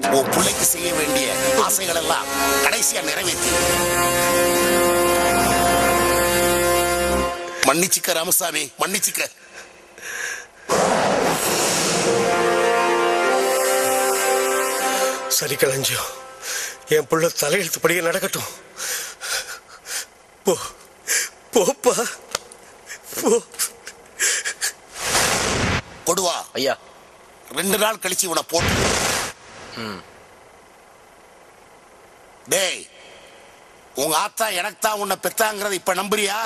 உன் பிள்ளைக்கு செய்ய வேண்டிய ஆசைகள் எல்லாம் கடைசியா நிறைவேற்றி மன்னிச்சுக்க ராமசாமி மன்னிச்சுக்க சரி களஞ்சியம் என் புள்ள தலையெழுத்துப்படியே நடக்கட்டும் போ போப்பா போ கொடுவா ஐயா ரெண்டு நாள் கழிச்சு இவனை போட்டு டேய் உங்க ஆத்தா எனக்கு தான் உன்னை பெத்தாங்கிறத இப்ப நம்புறியா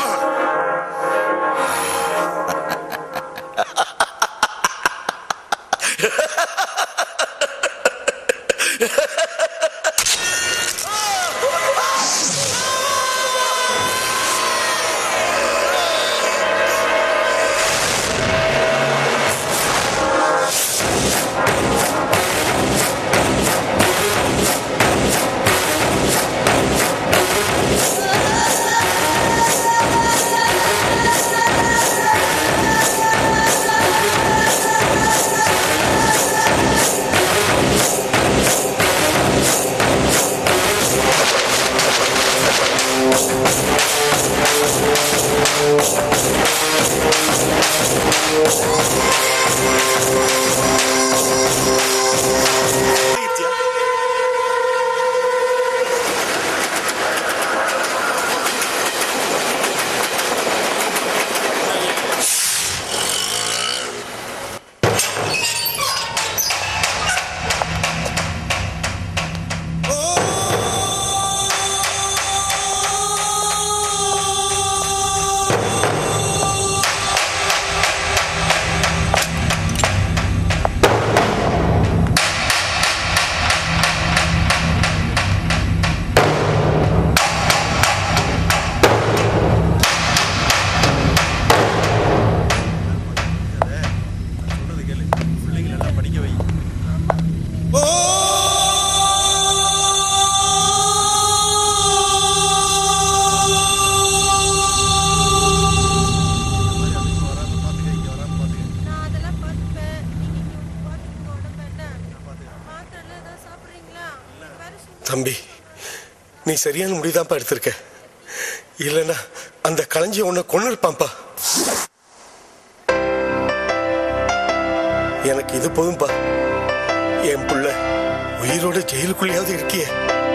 நான் அதெல்லாம் பார்த்துப்பேன் நீங்க இங்க பார்த்துக்கோங்க உடம்பு என்ன மாத்திரை எல்லாம் ஏதாவது சாப்பிட்றீங்களா வேற சும்மா தம்பி நீ சரியான முடிவுதான்ப்பா எடுத்திருக்க இல்லைன்னா அந்த களஞ்சியம் உன்னை கொண்டு இருப்பான்ப்பா எனக்கு இது போதும்பா என் புள்ள உயிரோட ஜெயிலுக்குள்ளேயாவது இருக்கியே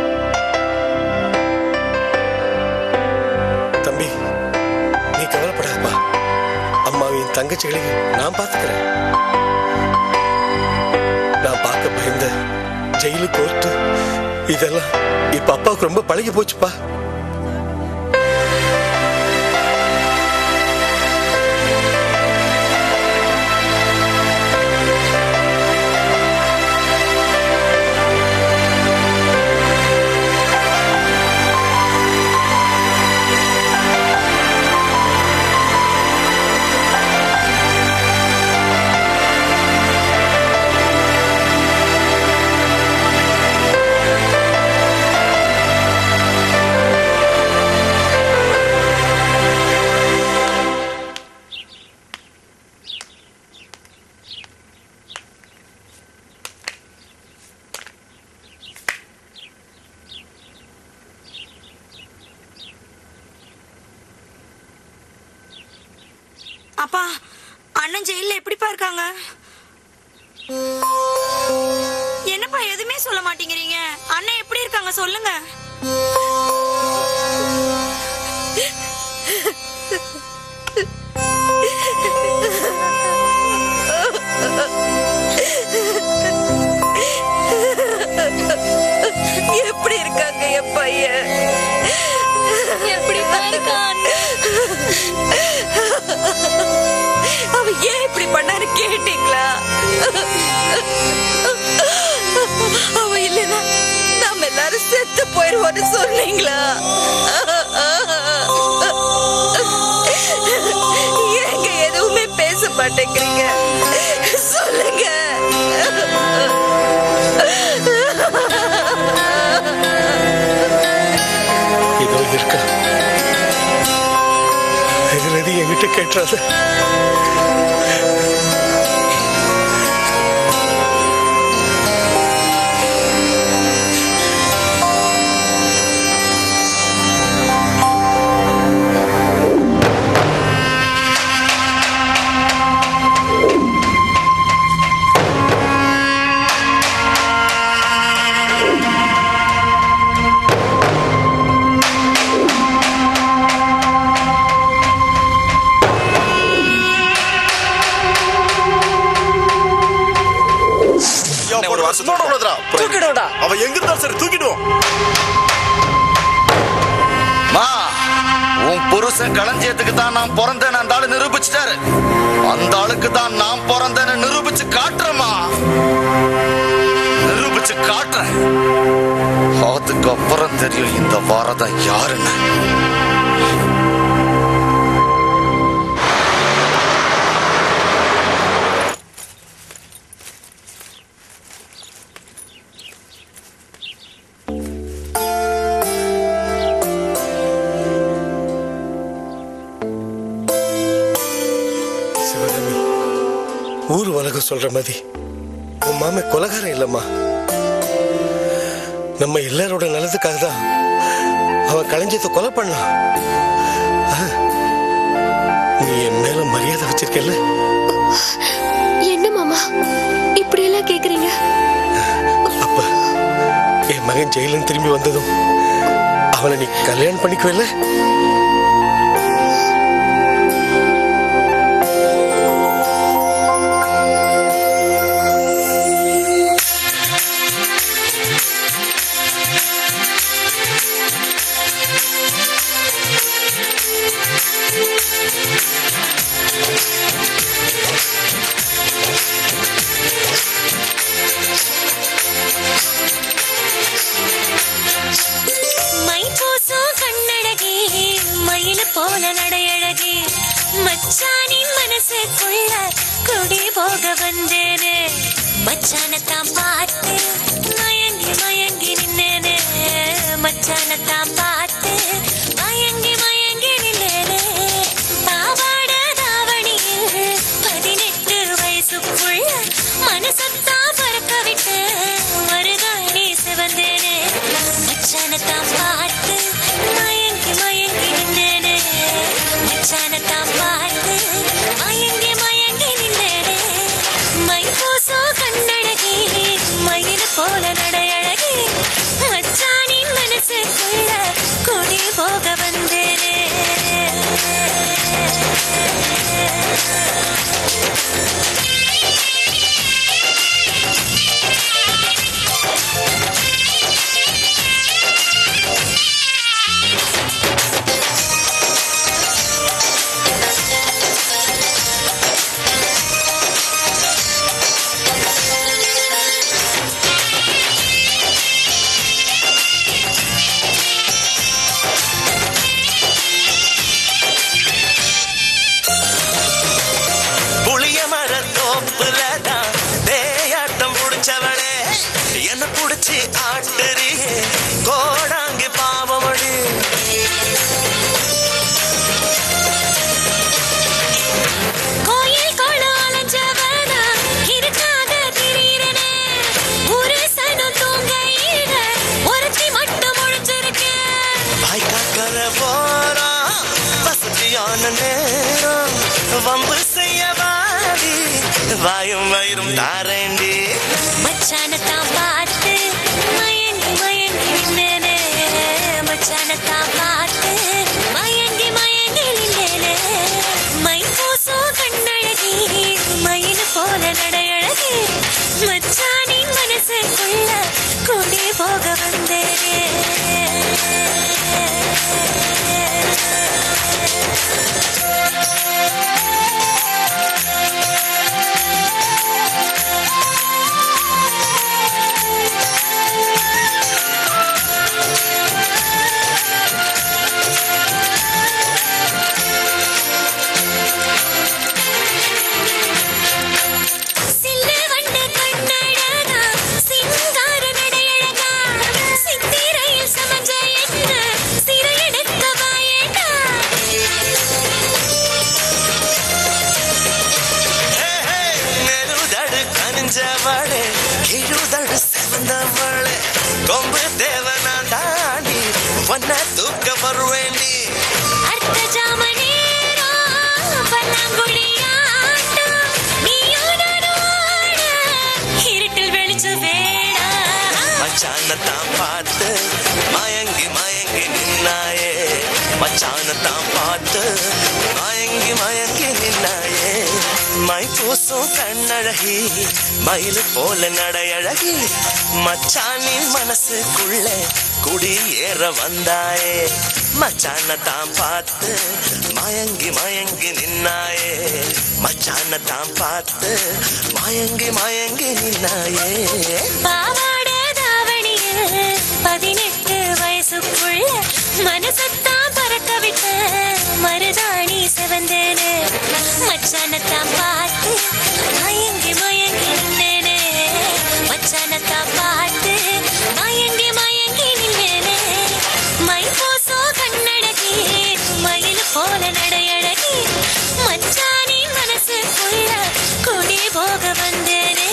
தம்பி நீ கவலைப்படாதப்பா அம்மாவின் தங்கச்சிகளையும் நான் பார்த்துக்கிறேன் நான் பார்க்க பயந்த ஜெயிலு கோர்ட்டு இதெல்லாம் இப்ப அப்பாவுக்கு ரொம்ப பழகி போச்சுப்பா அப்பா அண்ணன் ஜெயில எப்படிப்பா இருக்காங்க என்னப்பா எதுவுமே சொல்ல மாட்டேங்கிறீங்க அண்ணன் எப்படி இருக்காங்க சொல்லுங்க எப்படி இருக்காங்க என் பையன் எப்படிப்பா இருக்கான் அவ ஏன் இப்படி பண்ணாரு கேட்டீங்களா அவ இல்லைன்னா நாம எல்லாரும் செத்து போயிருவோம்னு சொன்னீங்களா ஏங்க எதுவுமே பேச மாட்டேங்கிறீங்க சொல்லுங்க இதோ இருக்கா இதுல எது என்கிட்ட கேட்டுறாத அவன் சும்மா விடக்கூடாதுடா. தூக்கிடுவோம்டா. அவன் எங்க இருந்தாலும் சரி தூக்கிடுவோம் மா உன் புருஷன் களஞ்சியத்துக்கு தான் நான் பிறந்தேன் அந்த ஆளு நிரூபிச்சிட்டாரு அந்த ஆளுக்கு தான் நான் பிறந்தேன்னு நிரூபிச்சு காட்டுறேம்மா நிரூபிச்சு காட்டுறேன் அதுக்கப்புறம் தெரியும் இந்த வாரதான் யாருன்னு சிவகாமி ஊர் உலகம் சொல்ற மாதிரி உன் மாமே கொலகாரம் இல்லம்மா நம்ம எல்லாரோட நல்லதுக்காக தான் அவன் களஞ்சியத்தை கொலை பண்ணான் அஹ், நீ என் மேல மரியாதை வச்சிருக்கல என்ன மாமா இப்படி எல்லாம் கேக்குறீங்க அப்ப என் மகன் ஜெயிலன் திரும்பி வந்ததும் அவனை நீ கல்யாணம் பண்ணிக்குவல்ல மை பூசும் கண்ணழகி மயில் போல நடையழகி மச்சானின் மனசுக்குள்ள குடி போக வந்தேனே மச்சானத்தான் பார்த்து மயங்கி மயங்கி நின்னேனே மச்சானத்தான் பார்த்து மயங்கி மயங்கி நின்னேனே பாவாட தாவணியில் பதினெட்டு வயசுக்குள்ள மனசத்தான் பறக்க விட்டு மருதாணி சிவந்தேனே மச்சானத்தான் பார்த்து மயங்கி மயங்கி நின்றேனே மச்சானத்தான் பார்த்து மயங்கி மயங்கி நின்றேனே மை பூசோ கண்ணழகி மயில் போல நடையழகி மச்சானின் மனசுக்குள்ள குடி போக வந்தேனே புளிய மர தோப்புல தான் தேயாட்டம் புடிச்சவளே என்ன புடிச்சு ஆட்டுறியே கோடாங்கி பாவமடி கோயில் குளம் அலைஞ்சவனா இருக்காக திரியிறனே. ஒரு சனம் தூங்கையில ஒருத்தி மட்டும் முழிச்சிருக்கேன். வாய்க்காக்கர போறோம் வசதியான நேரம் வம்பு செய்ய வாடி வாயும் வயிறும் தாரேண்டி மச்சானத்தான் பார்த்து மயங்கி மயங்கி நின்னேனே. மச்சானத்தான் பார்த்து மயங்கி மயங்கி நின்னேனே. மை பூசும் கண்ணழகி, மயில் போல நடையழகி. மச்சானின் மனசுக்குள்ள குடி போக வந்தேனே சில்லு வண்டு கண்ணழகா, சிங்கார நடையழகா, சித்திரையில் சமஞ்ச என்ன சிறையெடுத்த வாயேடா. நெருதடு கனிஞ்சவளே கிழுதடு செவந்தவளே கொம்பு தேவனா தாண்டி ஒன்ன தூக்க வருவேண்டி அர்த்த ஜாம நேரம், பல்லாங்குழி ஆட்டம், நீயும் நானும் ஆட, இருட்டில் வெளிச்சம் வேணாம். மச்சானத்தான் பார்த்து மயங்கி மயங்கி நின்னாயே மச்சான தான் பார்த்து மயங்கி மயங்கி நின்னாயே மை பூசும் கண்ணழகி மயில் போல நடையழகி மச்சானி மனசுக்குள்ள குடி ஏற வந்தாயே மச்சான தான் பார்த்து மயங்கி மயங்கி நின்னாயே மச்சான தான் பார்த்து மயங்கி மயங்கி நின்னாயே பாவாட தாவணியில் பதினெட்டு வயசுக்குள்ள மனசத்தான் பறக்க விட்ட மருதாணி செவந்தேனே மச்சானத்தான் பார்த்து மயங்கி மயங்கி நின்னேனே மச்சானத்தான் பார்த்து மயங்கி மயங்கி நின்னேனே மை பூசோ கண்ணழகி மயில் போல நடையழகி மச்சானி மனசுக்குள்ள குடி போக வந்தேனே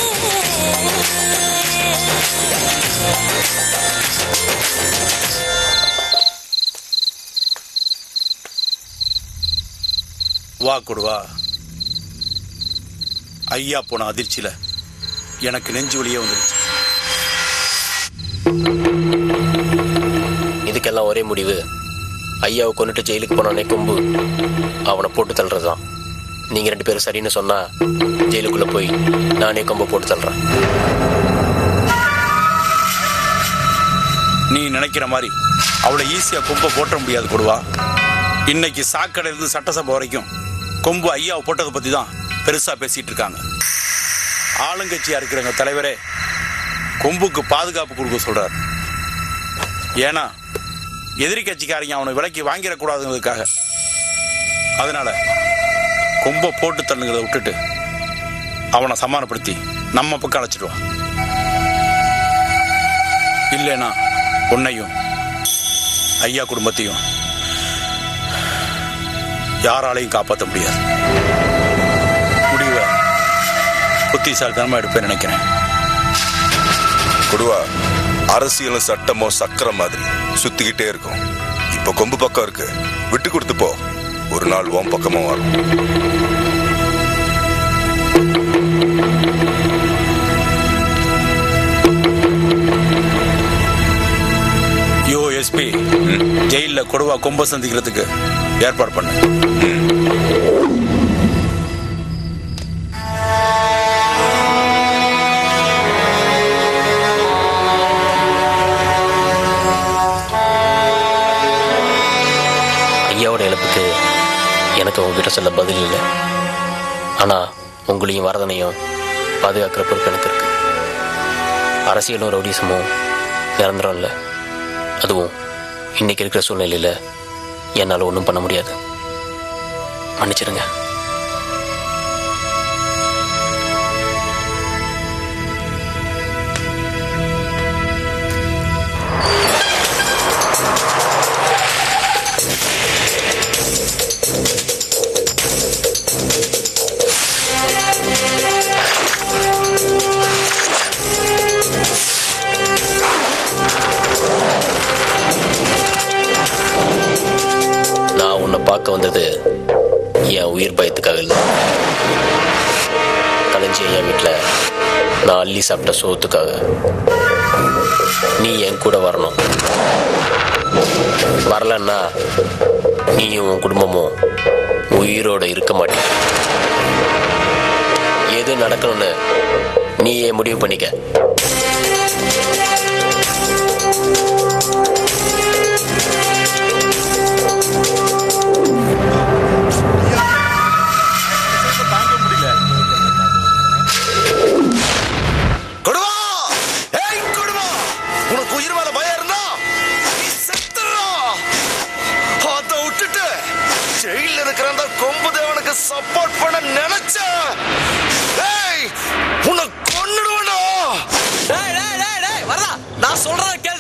வா கொடுவா ஐயா போன அதிர்ச்சியில எனக்கு நெஞ்சு வலியே வந்துருச்சு இதுக்கெல்லாம் ஒரே முடிவு ஐயாவை கொண்டுட்டு ஜெயிலுக்கு போனானே கொம்பு அவனை போட்டு தள்ளுறதுதான் நீங்க ரெண்டு பேரும் சரின்னு சொன்னா ஜெயிலுக்குள்ள போய் நானே கொம்பை போட்டு தள்ளுறேன் நீ நினைக்கிற மாதிரி அவ்வளோ ஈஸியா கொம்பை போட்ட முடியாது கொடுவா இன்னைக்கு சாக்கடை இருந்து சட்டசபை வரைக்கும் கொம்பு ஐயாவை போட்டதை பத்தி தான் பெருசா பேசிட்டு இருக்காங்க ஆளுங்கட்சியா இருக்கிறவங்க தலைவரே கொம்புக்கு பாதுகாப்பு கொடுக்க சொல்றார் ஏன்னா எதிரி கட்சிக்காரங்க அவனை விலைக்கு வாங்கிடக்கூடாதுங்கிறதுக்காக அதனால கொம்பை போட்டு தள்ளுங்கிறத விட்டுட்டு அவனை சமாதானப்படுத்தி நம்ம பக்கம் அழைச்சிடுவான் இல்லைனா உன்னையும் ஐயா குடும்பத்தையும் யாராலையும் காப்பாற்ற முடியாது முடிவை புத்திசாலித்தனமா எடுப்பேன் நினைக்கிறேன் கொடுவா அரசியலும் சட்டமும் சக்கரம் மாதிரி சுத்திக்கிட்டே இருக்கும் இப்ப கொம்பு பக்கம் இருக்கு விட்டு கொடுத்து போ ஒரு நாள் உன் பக்கமும் வரும் யோ எஸ்பி ஜெயில கொடுவா கொம்ப சந்திக்கிறதுக்கு ஏற்பாடு பண்ணு ஐயாவோட இழப்புக்கு எனக்கு உங்ககிட்ட சொல்ல பதில் இல்லை ஆனால் உங்களையும் வரதனையும் பாதுகாக்கிற பொறுப்பு எனக்கு இருக்கு அரசியலும் ரவுடிசமும் நிரந்தரம் இல்லை அதுவும் இன்னைக்கு இருக்கிற சூழ்நிலையில் என்னால் ஒன்றும் பண்ண முடியாது மன்னிச்சிடுங்க நான் உன்னை பார்க்க வந்தது என் உயிர் பயத்துக்காக இல்லை கலைஞ்சி என் வீட்டில் நான் அள்ளி சாப்பிட்ட சோத்துக்காக நீ என் கூட வரணும் வரலன்னா நீயும் உன் குடும்பமும் உயிரோட இருக்க மாட்டீங்க எது நடக்கணும்னு நீயே முடிவு பண்ணிக்க தாங்க முடியல கொடுவா ஏய் கொடுவா உனக்கு உயிர் மேல பயம் இருந்தா நீ செத்துடா அதை விட்டுட்டு ஜெயில இருக்கிற அந்த கொம்பு தேவனுக்கு சப்போர்ட் பண்ண நினைச்ச ஏய் உன்னை கொன்னுடுவேடா டேய், டேய், டேய், டேய், வரதா நான் சொல்றத கேளு